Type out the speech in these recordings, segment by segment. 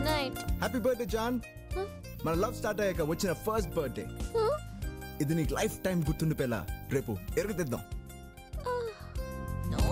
Night happy birthday John మన love start అయ్యాక వచ్చిన ఫస్ట్ బర్త్డే ఇది నీకు లైఫ్ టైం గుర్తుండిపోయేలా రేపు ఎరుగు తెద్దాం no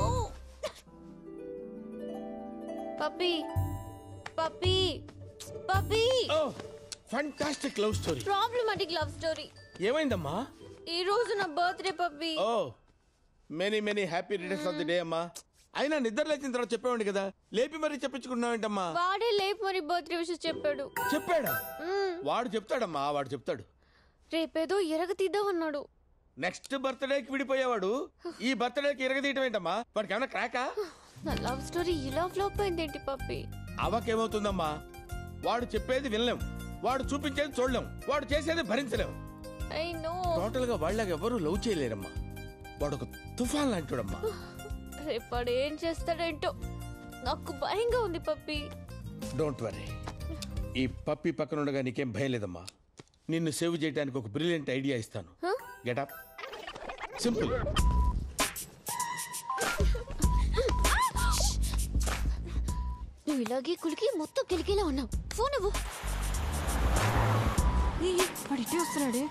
puppy puppy puppy oh fantastic love story problematic love story ఏమైందమ్మా ఈ రోజు నా birthday puppy oh many many happy returns of the day అమ్మా అయినా నిద్ర లేచిన తర్వాత చెప్పేవాడి కదా లేపి మరీ చెప్పించుకున్నావేంటమ్మా వాడే లేపు మరి బర్త్డే విషయం చెప్పాడు చెప్పాడా వాడు చెప్తాడమ్మా వాడు చెప్తాడు రేపేదో ఎరగ తీద్దామన్నాడు నెక్స్ట్ బర్త్డేకి విడిపోయేవాడు ఈ బర్త్డేకి ఇరగదీయటం ఏంటమ్మా వాడికి ఏమైనా క్రాకా నా లవ్ స్టోరీ ఇలా ఫ్లాప్ అయింది ఏంటి పప్పీ అవకేమవుతుందమ్మా వాడు చెప్పేది వినలేం వాడు చూపించేది చూడలేం వాడు చేసేది భరించలేం ఐ నో టోటల్ గా వాళ్ళకి ఎవరు లవ్ చేయలేరమ్మా వాడు ఒక తుఫాన్ లాంటివాడమ్మా రేపాడు ఏం చేస్తాడేంటో నాకు భయంగా ఉంది పప్పీ డోంట్ వరీ ఈ పప్పి పక్కన ఉండగా నీకేం భయం లేదమ్మా నిన్ను సేవ్ చేయడానికి ఒక బ్రిలియంట్ ఐడియా ఇస్తాను Huh? గెటప్ సింపుల్ నువ్వు ఇలాగే కులికి మొత్తం కిలికిలా ఉన్నావు ఫోన్ ఇవ్వు వాడు ఇట్టే వస్తున్నాడే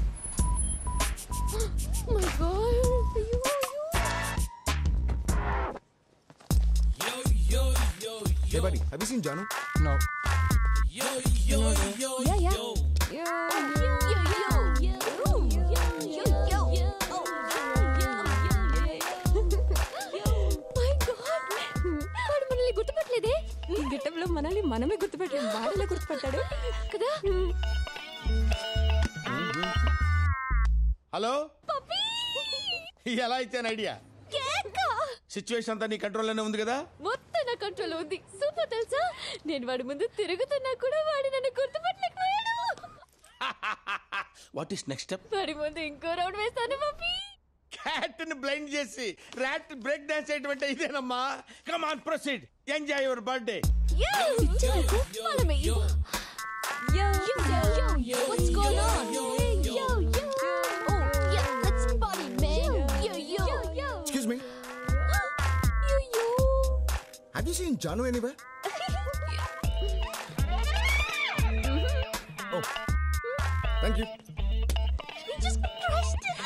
మై గాడ్ అయ్యో Hey buddy, have you seen Janu? Yeah yeah గుర్తుపట్టలేదే ఈ గెటప్లో మనల్ని మనమే గుర్తుపెట్టాం వాడేలా గుర్తుపెట్టాడు కదా హలో ఎలా ఇచ్చాను ఐడియా సిచ్యువేషన్ అంతా నీ కంట్రోల్లోనే ఉంది కదా మొత్తం నా కంట్రోల్ ఉంది సూపర్ తెలుసా నేను వాడి ముందు తిరుగుతున్నా కూడా వాడు నన్ను గుర్తుపట్టలేకపోయాడు వాట్ ఈస్ నెక్స్ట్ స్టెప్ వాడి ముందు ఇంకో రౌండ్ వేస్తాను పప్పి క్యాట్ ని బ్లైండ్ చేసి ర్యాట్ బ్రేక్ డాన్స్ చేయటం ఇదేనమ్మా come on proceed enjoy your birthday Follow me. Yo, yo, yo, what's going on? Yo, yo. Oh, yeah, let's party, man. Yo, yo, yo. Excuse me, Yo, yo. have you seen Janu anywhere? Oh, thank you. You just crushed it.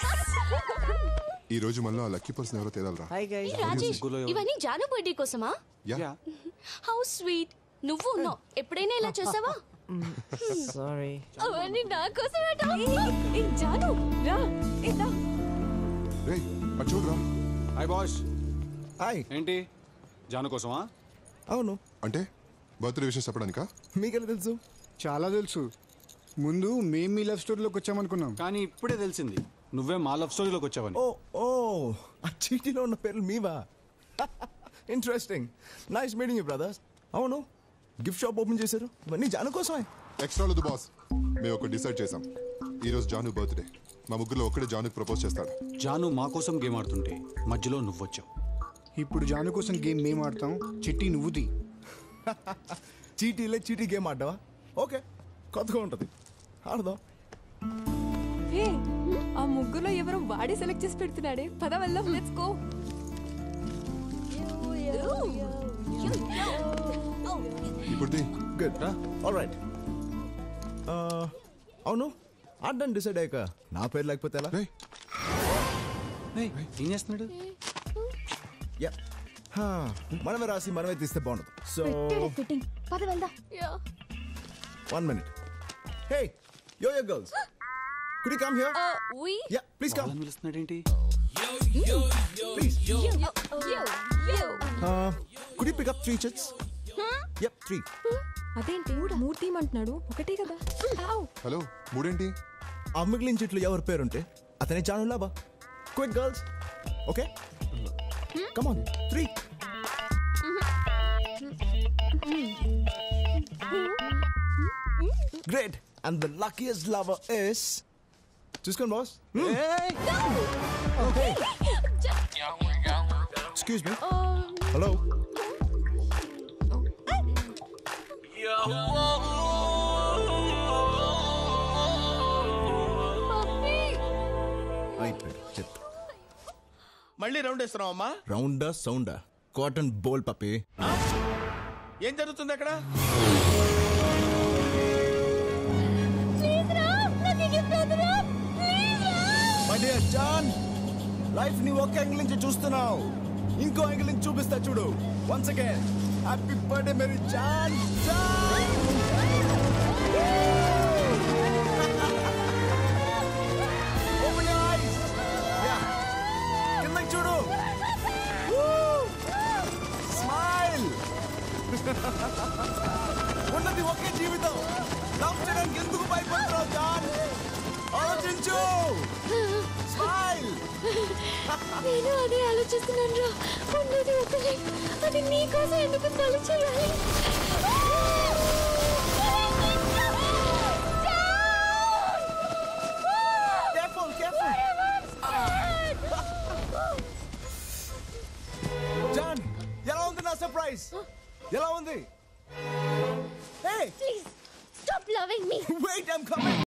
ఈ రోజు మనలో ఆ lucky person ఎవరో తేదాలరా Hey, Rajesh ఇవన్నీ Janu birthday కోసమా yeah how sweet నువ్వు ఉన్నావు ఎప్పుడైనా ఇలా చేసావా సారీ అవన్నీ నా కోసమే ఏ జాను రా ఏ రా రే అటు చూడరా హాయ్ బాస్ హాయ్ ఏంటి జాను కోసమా అవును అంటే బర్త్డే విషయం చెప్పడానికా మీకెలా తెలుసు చాలా తెలుసు ముందు మేము మీ లవ్ స్టోరీలోకి వచ్చామనుకున్నాం కానీ ఇప్పుడే తెలిసింది నువ్వే మా లవ్ స్టోరీలోకి వచ్చావని ఓ ఓ ఆ చీటీలో ఉన్న పేర్లు మీవా interesting nice meeting you brothers అవును గిఫ్ట్ షాప్ ఓపెన్ చేశారు ఇవన్నీ జాను కోసమే ఎక్స్ట్రా లేదు బాస్ మేము ఒకటి డిసైడ్ చేసాం ఈ రోజు జాను బర్త్డే మా ముగ్గురులో ఒక్కడే జానుకి ప్రపోజ్ చేస్తాడు జాను మా కోసం గేమ్ ఆడుతుంటే మధ్యలో నువ్వు వచ్చావు ఇప్పుడు జాను కోసం గేమ్ మేము ఆడతాం చిట్టి నువ్వు తీ చీటీలే చీటీ గేమ్ ఆడ్డావా ఓకే కొత్తగా ఉంటుంది ఆడదాం ఏ ఆ ముగ్గురులో ఎవరో వాడే సెలెక్ట్ చేసి పెడుతున్నాడే పద వెళ్దాం లెట్స్ గో ఇప్పుడు తీ. గుడ్ ఆల్ రైట్ అవును ఆడడానికి డిసైడ్ అయ్యాక నా పేరు లేకపోతే ఎలా రేయ్ ఏయ్, ఏం చేస్తున్నాడు యా మనమే రాసి మనమే తీస్తే బాగుండదు సో ఫిట్టింగ్ పద వెళ్దాం Yeah. One minute hey yo yo girls could you come here Uh, we? Yeah please come వాళ్ళని పిలుస్తున్నాడు ఏంటి please Yo, yo, yo. Could you pick up three chits yup three అదేంటి మూడు టీం అంటున్నాడు ఒకటే కదా ఆవ్. హలో మూడేంటి ఆ మిగిలిన చెట్లు ఎవరి పేరుంటే అతనే చాను లాభా quick girls okay come on three great and the luckiest lover is చూసుకోండి బాస్ ఎక్స్క్యూజ్ మీ హలో అయిపోయింది చెప్తా మళ్ళీ రౌండ్ వేస్తున్నావు అమ్మా రౌండా సౌండా కాటన్ బోల్ పప్పి ఏం జరుగుతుంది అక్కడ ప్లీజ్ రా నాకు గిఫ్ట్ వద్దురా ప్లీజ్ రా మై డియర్ జాన్ లైఫ్ ని ఒక యాంగిల్ నుంచి చూస్తున్నావు ఇంకో యాంగిల్ నుంచి చూపిస్తా చూడు once again happy birthday Mary John John Open your eyes. Yeah. కిందకి చూడు స్మైల్ ఉన్నది ఒకే జీవితం లవ్ చేయడానికి ఎందుకు భయపడుతున్నావు జాన్ ఆలోచించు స్మైల్ నేను అదే ఆలోచిస్తున్నాను రా ఉన్నది ఒకటే అది నీకోసం ఎందుకు బలి చేయాలి కేర్ఫుల్ కేర్ఫుల్ జాన్ ఎలా ఉంది నా సర్ప్రైజ్ ఎలా ఉంది hey please stop loving me wait I'm coming